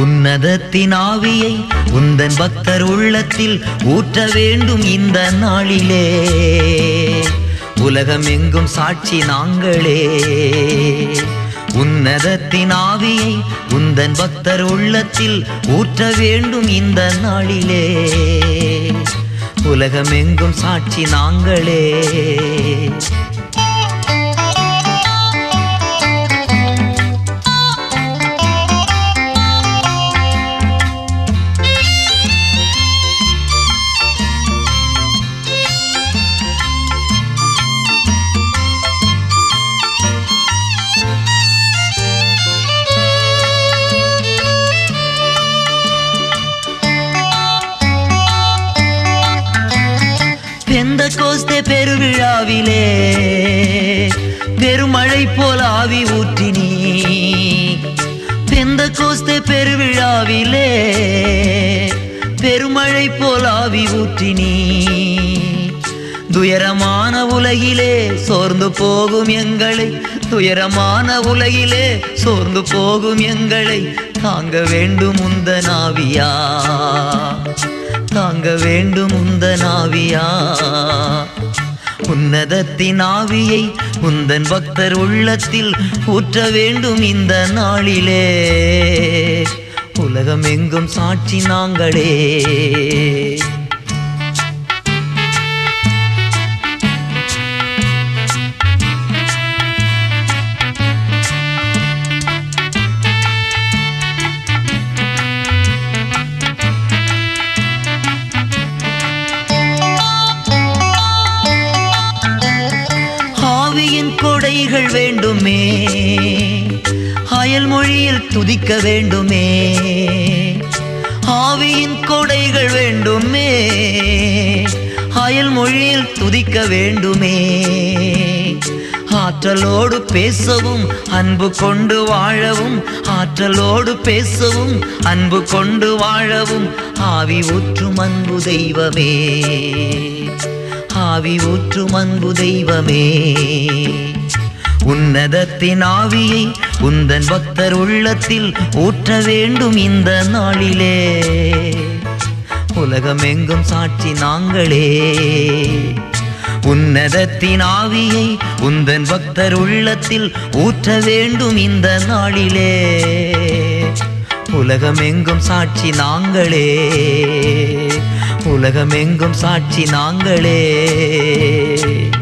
உன்னதத்தின் ஆவியை உந்தன் பக்தர் உள்ளத்தில் ஊற்ற வேண்டும் இந்த நாளிலே உலகமெங்கும் சாட்சி நாங்களே உன்னதத்தின் ஆவியை உந்தன் பக்தர் உள்ளத்தில் ஊற்ற வேண்டும் இந்த நாளிலே உலகமெங்கும் சாட்சி நாங்களே பெந்த கோஸ்தே பெருவிழாவிலே பெருமழை போல் ஆவி ஊற்றினி பெந்த கோஸ்தே பெருவிழாவிலே பெருமழை போல் ஆவி ஊற்றினி துயரமான உலகிலே சோர்ந்து போகும் எங்களை துயரமான உலகிலே சோர்ந்து போகும் எங்களை தாங்க வேண்டும் உந்த நாவியா தாங்க வேண்டும் உந்த நாவியா உன்னதத்தின் ஆவியை உந்தன் பக்தர் உள்ளத்தில் ஊற்ற வேண்டும் இந்த நாளிலே உலகமெங்கும் சாட்சி நாங்களே ஆவியின் கொடைகள் வேண்டுமே அயல் மொழியில் துதிக்க வேண்டுமே ஆவியின் கொடைகள் வேண்டுமே அயல் மொழியில் துதிக்க வேண்டுமே ஆற்றலோடு பேசவும் அன்பு கொண்டு வாழவும் ஆற்றலோடு பேசவும் அன்பு கொண்டு வாழவும் ஆவி ஊற்றும் அன்பு தெய்வமே ஆவி ஊற்றும் அன்பு தெய்வமே உன்னதத்தின் ஆவியை உந்தன் பக்தர் உள்ளத்தில் ஊற்ற வேண்டும் இந்த நாளிலே உலகமெங்கும் சாட்சி நாங்களே உன்னதத்தின் ஆவியை உந்தன் பக்தர் உள்ளத்தில் ஊற்ற வேண்டும் இந்த நாளிலே உலகமெங்கும் சாட்சி நாங்களே உலகமெங்கும் சாட்சி நாங்களே